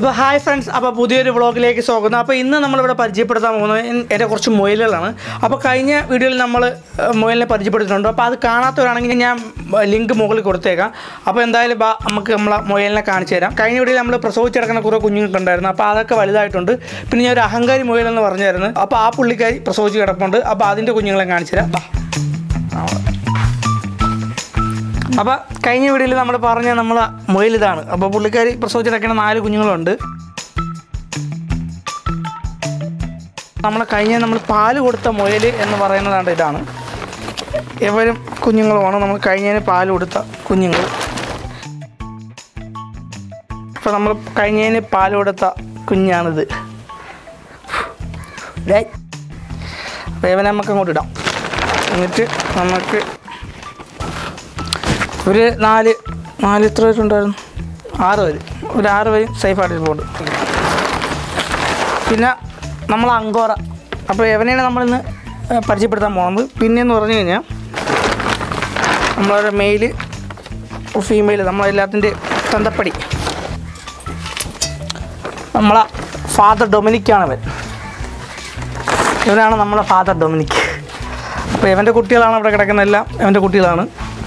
അപ്പോൾ hi friends അപ്പോൾ പുതിയൊരു വ്ളോഗിലേക്ക് സ്വാഗതം അപ്പോൾ ഇന്ന് നമ്മളിവിടെ പരിചയപ്പെടുത്താൻ പോകുന്നത് എൻ- എൻ്റെ കുറച്ച് മുയലുകളാണ് അപ്പോൾ കഴിഞ്ഞ വീഡിയോയിൽ നമ്മൾ ഏഹ്, മുയലിനെ പരിചയപ്പെടുത്തിയിട്ടുണ്ട് അപ്പോൾ അത് കാണാത്തവരാണെങ്കിൽ ഞാൻ ലിങ്ക് മുകളിൽ കൊടുത്തേക്കാം അപ്പോൾ എന്തായാലും ബാ നമുക്ക് നമ്മളെ മുയലിനെ കാണിച്ചു തരാം കഴിഞ്ഞ വീഡിയോയിൽ നമ്മൾ പ്രസവിച്ച് കിടക്കുന്ന കുറേ കുഞ്ഞുങ്ങൾക്ക് ഉണ്ടായിരുന്നു അപ്പോൾ അതൊക്കെ വലുതായിട്ടുണ്ട് പിന്നെ ഞാൻ ഒരു അഹങ്കാരി മുയൽ എന്ന് പറഞ്ഞായിരുന്നു അപ്പോൾ ആ പുള്ളിക്കാരി പ്രസവിച്ച് കിടപ്പുണ്ട് അപ്പോൾ അതിൻ്റെ കുഞ്ഞുങ്ങളെ കാണിച്ചു തരാം ബാ അപ്പോൾ കഴിഞ്ഞ വീഡിയോയിൽ നമ്മൾ പറഞ്ഞ നമ്മളെ മുയൽ ഇതാണ് അപ്പോൾ പുള്ളിക്കാരി പ്രസവിച്ച് കിടക്കുന്ന നാല് കുഞ്ഞുങ്ങളുണ്ട് നമ്മൾ കഴിഞ്ഞ നമ്മൾ പാല് കൊടുത്ത മുയൽ എന്ന് പറയുന്നതാണ് ഇതാണ് ഇവരും കുഞ്ഞുങ്ങളുമാണ് നമ്മൾ കഴിഞ്ഞതിന് പാല് കൊടുത്ത കുഞ്ഞുങ്ങൾ അപ്പോൾ നമ്മൾ കഴിഞ്ഞതിന് പാല് കൊടുത്ത കുഞ്ഞാണിത് ഡേ അപ്പോൾ ഇവനെ നമുക്ക് അങ്ങോട്ട് ഇടാം എന്നിട്ട് നമുക്ക് ഒരു നാല് നാല് എത്ര പേരുണ്ടായിരുന്നു ആറ് പേര് ഒരു ആറ് പേര് സേഫായിട്ട് പോകുന്നുണ്ട് പിന്നെ നമ്മൾ അങ്കോറ അപ്പോൾ എവനെയാണ് നമ്മളിന്ന് ഏഹ്, പരിചയപ്പെടുത്താൻ പോകുന്നത് പിന്നെയെന്ന് പറഞ്ഞു കഴിഞ്ഞാൽ നമ്മളൊരു മെയില് ഫീമെയിൽ നമ്മളെല്ലാത്തിൻ്റെ തന്തപ്പടി നമ്മളെ ഫാദർ ഡൊമിനിക്കാണ് ഇവൻ ഇവനാണ് നമ്മളെ ഫാദർ ഡൊമിനിക് അപ്പോൾ ഇവൻ്റെ കുട്ടികളാണ് ഇവിടെ കിടക്കുന്നതെല്ലാം ഇവൻ്റെ കുട്ടികളാണ്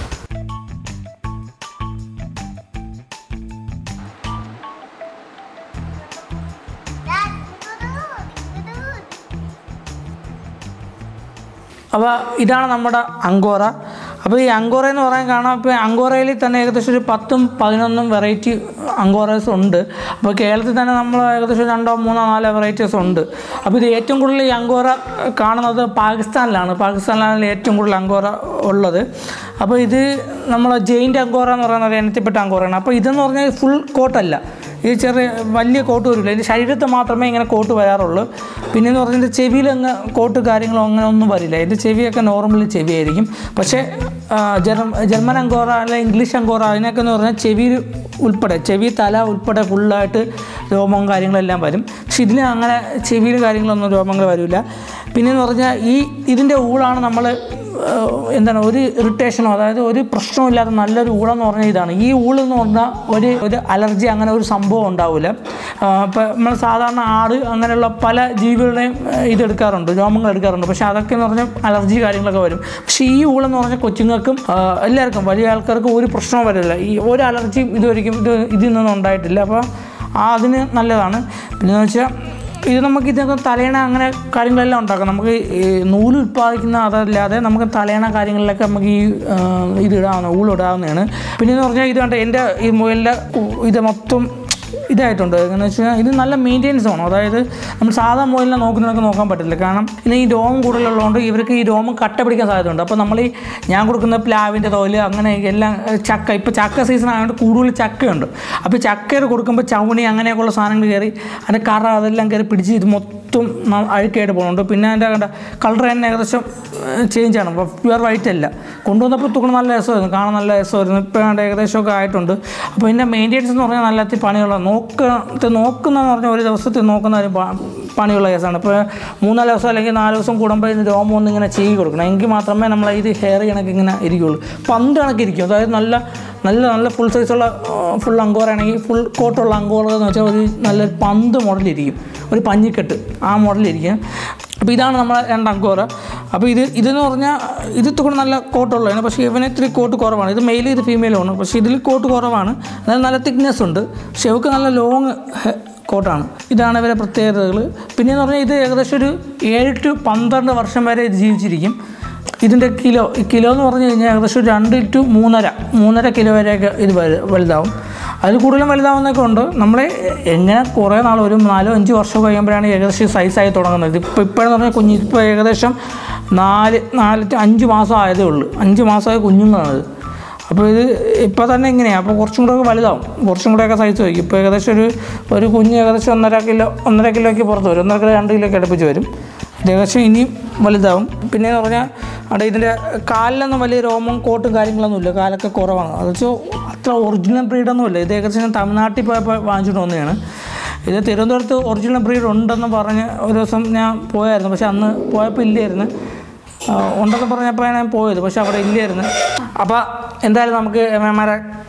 അപ്പോൾ ഇതാണ് നമ്മുടെ അങ്കോറ അപ്പോൾ ഈ അങ്കോറ എന്ന് പറയാൻ കാണാം ഇപ്പോൾ അങ്കോറയിൽ തന്നെ ഏകദേശം ഒരു പത്തും പതിനൊന്നും വെറൈറ്റി അങ്കോറേഴ്സ് ഉണ്ട് അപ്പോൾ കേരളത്തിൽ തന്നെ നമ്മൾ ഏകദേശം രണ്ടോ മൂന്നോ നാലോ വെറൈറ്റീസ് ഉണ്ട് അപ്പോൾ ഇത് ഏറ്റവും കൂടുതൽ ഈ അങ്കോറ കാണുന്നത് പാകിസ്ഥാനിലാണ് പാകിസ്ഥാനിലാണ് ഏറ്റവും കൂടുതൽ അങ്കോറ ഉള്ളത് അപ്പോൾ ഇത് നമ്മൾ ജെയിൻ്റ് അങ്കോറ എന്ന് പറയുന്ന ഒരു ഇനത്തിൽപ്പെട്ട അങ്കോറയാണ് അപ്പോൾ ഇതെന്ന് പറഞ്ഞാൽ ഫുൾ കോട്ടല്ല ഈ ചെറിയ വലിയ കോട്ട് വരില്ല ഇതിൻ്റെ ശരീരത്ത് മാത്രമേ ഇങ്ങനെ കോട്ട് വരാറുള്ളൂ പിന്നെന്ന് പറഞ്ഞാൽ ഇതിൻ്റെ ചെവിയിൽ അങ്ങ് കോട്ട് കാര്യങ്ങളോ അങ്ങനെ ഒന്നും വരില്ല ഇതിൻ്റെ ചെവിയൊക്കെ നോർമലി ചെവിയായിരിക്കും പക്ഷേ ആ, ജർമ്മ ജർമ്മൻ അങ്കോറ അല്ല ഇംഗ്ലീഷ് അങ്കോറ അതിനൊക്കെ എന്ന് പറഞ്ഞാൽ ചെവിയിൽ ഉൾപ്പെടെ ചെവി തല ഉൾപ്പെടെ ഫുള്ളായിട്ട് രോമവും കാര്യങ്ങളെല്ലാം വരും പക്ഷെ ഇതിന് അങ്ങനെ ചെവിയിൽ കാര്യങ്ങളൊന്നും രോമങ്ങൾ വരില്ല പിന്നെന്ന് പറഞ്ഞാൽ ഈ ഇതിൻ്റെ ഊളാണ് നമ്മൾ ഏഹ് എന്താണ് ഒരു ഇറിറ്റേഷനോ അതായത് ഒരു പ്രശ്നമില്ലാത്ത നല്ലൊരു ഊളെന്ന് പറഞ്ഞാൽ ഇതാണ് ഈ ഊളെന്ന് പറഞ്ഞാൽ ഒരു ഒരു അലർജി അങ്ങനെ ഒരു സംഭവം ഉണ്ടാവില്ല ഇപ്പം നമ്മൾ സാധാരണ ആട് അങ്ങനെയുള്ള പല ജീവികളുടെയും ഏഹ് ഇതെടുക്കാറുണ്ട് രോമങ്ങൾ എടുക്കാറുണ്ട് പക്ഷേ അതൊക്കെ എന്ന് പറഞ്ഞാൽ അലർജി കാര്യങ്ങളൊക്കെ വരും പക്ഷേ ഈ ഊളെന്ന് പറഞ്ഞാൽ കൊച്ചുങ്ങൾക്കും ആഹ് എല്ലാവർക്കും വലിയ ആൾക്കാർക്കും ഒരു പ്രശ്നവും വരില്ല ഈ ഒരു അലർജിയും ഇതുവരെയും ഇത് ഇതിൽ നിന്നൊന്നും ഉണ്ടായിട്ടില്ല അപ്പോൾ ആ അതിന് നല്ലതാണ് പിന്നെന്ന് വെച്ചാൽ ഇത് നമുക്ക് ഇതിനൊക്കെ തലേണ അങ്ങനെ കാര്യങ്ങളെല്ലാം ഉണ്ടാക്കാം നമുക്ക് ഈ നൂല് ഉൽപ്പാദിക്കുന്ന അതല്ലാതെ നമുക്ക് തലേണ കാര്യങ്ങളിലൊക്കെ നമുക്ക് ഈ ആ, ഇത് ഇടാവുന്ന ഊളിടാവുന്നതാണ് പിന്നെ എന്ന് പറഞ്ഞാൽ ഇത് കണ്ട എൻ്റെ ഈ മുയലിൻ്റെ ഇത് മൊത്തം ഇതായിട്ടുണ്ട് എന്ന് വെച്ചാൽ ഇത് നല്ല മെയിൻ്റെനൻസ് ആണ് അതായത് നമ്മൾ സാധാ മുയലിനെ നോക്കുന്നതൊക്കെ നോക്കാൻ പറ്റില്ല കാരണം ഇന്ന് ഈ രോമം കൂടുതലുള്ളതുകൊണ്ട് ഇവർക്ക് ഈ രോമം കട്ട പിടിക്കാൻ സാധ്യതയുണ്ട് അപ്പോൾ നമ്മൾ ഈ ഞാൻ കൊടുക്കുന്ന പ്ലാവിൻ്റെ തോല് അങ്ങനെ എല്ലാം ഏഹ്, ചക്ക ഇപ്പോൾ ചക്ക സീസൺ ആയതുകൊണ്ട് കൂടുതൽ ചക്കയുണ്ട് അപ്പോൾ ഈ ചക്കയിൽ കൊടുക്കുമ്പോൾ ചവണി അങ്ങനെയൊക്കെയുള്ള സാധനങ്ങൾ കയറി അതിൻ്റെ കറ അതെല്ലാം കയറി പിടിച്ച് ഇത് മൊത്തം ന- അഴുക്കായിട്ട് പോകുന്നുണ്ട് പിന്നെ അതിൻ്റെ കണ്ട കളർ തന്നെ ഏകദേശം ചേഞ്ച് ആണ് അപ്പോൾ പ്യുവർ വൈറ്റ് അല്ല കൊണ്ടുവന്നപ്പോൾ തുകണം നല്ല രസമായിരുന്നു കാണാൻ നല്ല രസമായിരുന്നു ഇപ്പോൾ ഏതാണ്ട് ഏകദേശമൊക്കെ ആയിട്ടുണ്ട് അപ്പോൾ ഇതിൻ്റെ മെയിൻ്റെനൻസ് എന്ന് പറഞ്ഞാൽ നല്ല അത്തി പണിയുള്ള നോക്ക നോക്കുന്നതെന്ന് പറഞ്ഞാൽ ഒരു ദിവസത്തിൽ നോക്കുന്ന ഒരു പ- പണിയുള്ള കേസാണ് ഇപ്പോൾ മൂന്നാല് ദിവസം അല്ലെങ്കിൽ നാല് ദിവസം കൂടുമ്പോൾ ഇതിന് രോമം ഒന്ന് ഇങ്ങനെ ചെയ്യി കൊടുക്കണം എങ്കിൽ മാത്രമേ നമ്മൾ ഇത് ഹെയർ കണക്ക് ഇങ്ങനെ ഇരിക്കുകയുള്ളൂ പന്ത് കണക്ക് ഇരിക്കും അതായത് നല്ല നല്ല നല്ല ഫുൾ സൈസുള്ള ഫുൾ അങ്കോറാണെങ്കിൽ ഫുൾ കോട്ടുള്ള അങ്കോറ എന്ന് വെച്ചാൽ ഒരു നല്ലൊരു പന്ത് മോഡലിരിക്കും ഒരു പഞ്ഞിക്കെട്ട് ആ മോഡലിരിക്കും അപ്പോൾ ഇതാണ് നമ്മളെ രണ്ട് അങ്കോറ അപ്പോൾ ഇത് ഇതെന്ന് പറഞ്ഞാൽ ഇത് കൂടെ നല്ല കോട്ടുള്ളതാണ് പക്ഷേ ഇവന് ഇത്തിരി കോട്ട് കുറവാണ് ഇത് മെയിൽ ഇത് ഫീമെയിലുമാണ് പക്ഷേ ഇതിൽ കോട്ട് കുറവാണ് അതായത് നല്ല തിക്നെസ് ഉണ്ട് പക്ഷേ ഇവക്ക് നല്ല ലോങ് കോട്ടാണ് ഇതാണ് ഇവരെ പ്രത്യേകതകൾ പിന്നെയെന്ന് പറഞ്ഞാൽ ഇത് ഏകദേശം ഒരു ഏഴ് ടു പന്ത്രണ്ട് വർഷം വരെ ഇത് ജീവിച്ചിരിക്കും ഇതിൻ്റെ കിലോ ഈ കിലോ എന്ന് പറഞ്ഞു കഴിഞ്ഞാൽ ഏകദേശം ഒരു രണ്ട് ടു മൂന്നര മൂന്നര കിലോ വരെയൊക്കെ ഇത് വലു- വലുതാവും അതിൽ കൂടുതലും വലുതാവുന്നൊക്കെ ഉണ്ട് നമ്മളെ എങ്ങനെ കുറേ നാൾ ഒരു നാലോ അഞ്ച് വർഷം കഴിയുമ്പോഴാണ് ഏകദേശം സൈസായി തുടങ്ങുന്നത് ഇപ്പോൾ ഇപ്പോഴെന്ന് പറഞ്ഞാൽ കുഞ്ഞ് ഇപ്പോൾ ഏകദേശം നാല് നാല് to അഞ്ച് മാസം ആയതേ ഉള്ളൂ അഞ്ച് മാസമായ കുഞ്ഞുങ്ങളാണിത് അപ്പോൾ ഇത് ഇപ്പോൾ തന്നെ ഇങ്ങനെയാണ് അപ്പോൾ കുറച്ചും കൂടെ ഒക്കെ വലുതാവും കുറച്ചും കൂടെയൊക്കെ സൈസ് വയ്ക്കും ഇപ്പോൾ ഏകദേശം ഒരു ഒരു കുഞ്ഞ് ഏകദേശം ഒന്നര കിലോ ഒന്നര കിലോയ്ക്ക് പുറത്ത് വരും ഒന്നര കിലോ രണ്ട് കിലോയ്ക്ക് അടുപ്പിച്ച് വരും ഇത് ഏകദേശം ഇനിയും വലുതാവും പിന്നെന്ന് പറഞ്ഞാൽ അവിടെ ഇതിൻ്റെ കാലിലൊന്നും വലിയ രോമം കോട്ടും കാര്യങ്ങളൊന്നുമില്ല കാലൊക്കെ കുറവാണ് അത് വെച്ചാൽ അത്ര ഒറിജിനൽ ബ്രീഡൊന്നുമില്ല ഇത് ഏകദേശം ഞാൻ തമിഴ്നാട്ടിൽ പോയപ്പോൾ വാങ്ങിച്ചിട്ട് വന്നതാണ് ഇത് തിരുവനന്തപുരത്ത് ഒറിജിനൽ ബ്രീഡ് ഉണ്ടെന്ന് പറഞ്ഞ് ഒരു ദിവസം ഞാൻ പോയായിരുന്നു പക്ഷെ അന്ന് പോയപ്പോൾ ഇല്ലായിരുന്നു ആ, ഉണ്ടെന്ന് പറഞ്ഞപ്പോൾ ഞാൻ പോയത് പക്ഷെ അവിടെ ഇല്ലായിരുന്നു അപ്പോൾ എന്തായാലും നമുക്ക് മേമാരെ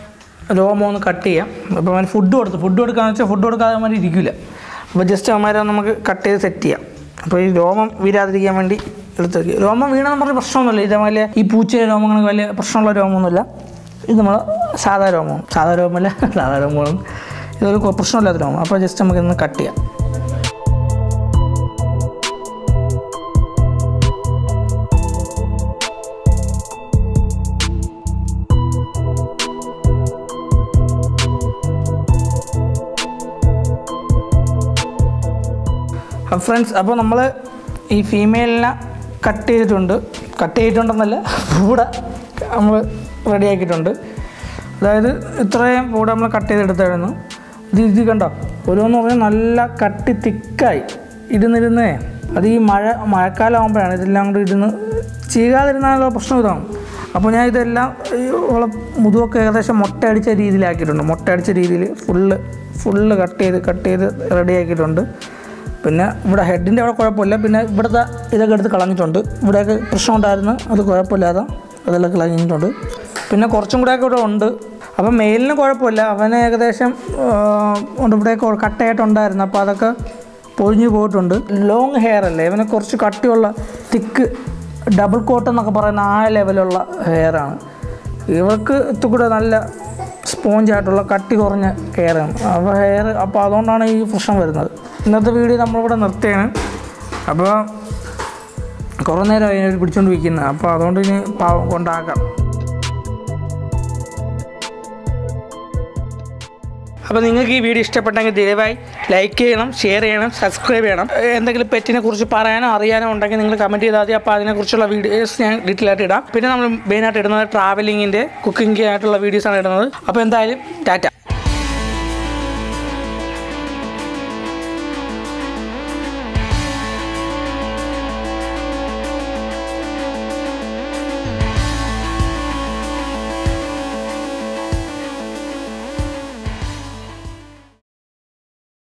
രോമം ഒന്ന് കട്ട് ചെയ്യാം അപ്പോൾ അവൻ ഫുഡ് കൊടുത്ത് ഫുഡ് കൊടുക്കാന്ന് വെച്ചാൽ ഫുഡ് കൊടുക്കാതെ അവന്മാർ ഇരിക്കില്ല അപ്പോൾ ജസ്റ്റ് അവന്മാരെ നമുക്ക് കട്ട് ചെയ്ത് സെറ്റ് ചെയ്യാം അപ്പോൾ ഈ രോമം വീരാതിരിക്കാൻ വേണ്ടി എടുത്ത് വെക്കുക രോമം വീണെന്ന് പറഞ്ഞ പ്രശ്നമൊന്നുമില്ല ഇതേപോലെ ഈ പൂച്ചയുടെ രോമങ്ങൾക്ക് വലിയ പ്രശ്നമുള്ള രോമമൊന്നുമില്ല ഇത് നമ്മൾ സാധാ രോമം സാധാ രോമമല്ല സാധാ രോമമാണ് ഇതൊരു കൊ- പ്രശ്നമില്ലാത്ത രോമം അപ്പോൾ ജസ്റ്റ് നമുക്ക് ഇന്ന് കട്ട് ചെയ്യാം അപ്പോൾ ഫ്രണ്ട്സ് അപ്പോൾ നമ്മൾ ഈ ഫീമെയിലിനെ കട്ട് ചെയ്തിട്ടുണ്ട് കട്ട് ചെയ്തിട്ടുണ്ടെന്നല്ല കൂടെ നമ്മൾ റെഡിയാക്കിയിട്ടുണ്ട് അതായത് ഇത്രയും കൂടെ നമ്മൾ കട്ട് ചെയ്തെടുത്തായിരുന്നു ഇത് ഇത് കണ്ടോ ഓരോന്ന് പറഞ്ഞാൽ നല്ല കട്ടി തിക്കായി ഇരുന്നിരുന്നേ അത് ഈ മഴ മഴക്കാലം ആകുമ്പോഴാണ് ഇതെല്ലാം കൂടി ഇരുന്ന് ചെയ്യാതിരുന്നാലുള്ള പ്രശ്നം ഇതാണ് അപ്പോൾ ഞാൻ ഇതെല്ലാം ഈ ഉള്ള മുതുവൊക്കെ ഏകദേശം മുട്ട അടിച്ച രീതിയിലാക്കിയിട്ടുണ്ട് മുട്ട അടിച്ച രീതിയിൽ ഫുള്ള് ഫുള്ള് കട്ട് ചെയ്ത് കട്ട് ചെയ്ത് റെഡിയാക്കിയിട്ടുണ്ട് പിന്നെ ഇവിടെ ഹെഡിൻ്റെ അവിടെ കുഴപ്പമില്ല പിന്നെ ഇവിടുത്തെ ഇതൊക്കെ എടുത്ത് കളഞ്ഞിട്ടുണ്ട് ഇവിടെയൊക്കെ പ്രശ്നം ഉണ്ടായിരുന്നു അത് കുഴപ്പമില്ലാതെ അതെല്ലാം കളഞ്ഞിട്ടുണ്ട് പിന്നെ കുറച്ചും കൂടെയൊക്കെ ഇവിടെ ഉണ്ട് അപ്പം മെയിലിന് കുഴപ്പമില്ല അവന് ഏകദേശം ആ, ഉണ്ട് ഇവിടെയൊക്കെ കട്ടയായിട്ടുണ്ടായിരുന്നു അപ്പോൾ അതൊക്കെ പൊഴിഞ്ഞു പോയിട്ടുണ്ട് ലോങ് ഹെയർ അല്ലേ ഇവന് കുറച്ച് കട്ടിയുള്ള തിക്ക് ഡബിൾ കോട്ട് എന്നൊക്കെ പറയുന്ന ആ ലെവലുള്ള ഹെയറാണ് ഇവർക്ക് ഇത്തുകൂടെ നല്ല സ്പോഞ്ച് ആയിട്ടുള്ള കട്ടി കുറഞ്ഞ ഹെയറാണ് അപ്പോൾ ഹെയർ അപ്പോൾ അതുകൊണ്ടാണ് ഈ പ്രശ്നം വരുന്നത് ഇന്നത്തെ വീഡിയോ നമ്മളിവിടെ നിർത്തുകയാണ് അപ്പോൾ കുറേ നേരമായി ഇതിനെ പിടിച്ചുകൊണ്ട് വയ്ക്കുന്നത് അപ്പോൾ അതുകൊണ്ട് ഇനി പാവം കൊണ്ടാക്കാം അപ്പോൾ നിങ്ങൾക്ക് ഈ വീഡിയോ ഇഷ്ടപ്പെട്ടെങ്കിൽ ദയവായി ലൈക്ക് ചെയ്യണം ഷെയർ ചെയ്യണം സബ്സ്ക്രൈബ് ചെയ്യണം ഏഹ് എന്തെങ്കിലും പെറ്റിനെ കുറിച്ച് പറയാനോ അറിയാനോ ഉണ്ടെങ്കിൽ നിങ്ങൾ കമൻറ്റ് ചെയ്താൽ മതി അപ്പോൾ അതിനെക്കുറിച്ചുള്ള വീഡിയോസ് ഞാൻ ഡീറ്റെയിൽ ആയിട്ട് ഇടാം പിന്നെ നമ്മൾ മെയിനായിട്ട് ഇടുന്നത് ട്രാവലിങ്ങിൻ്റെ കുക്കിംഗ് ആയിട്ടുള്ള വീഡിയോസാണ് ഇടുന്നത് അപ്പോൾ എന്തായാലും ടാറ്റ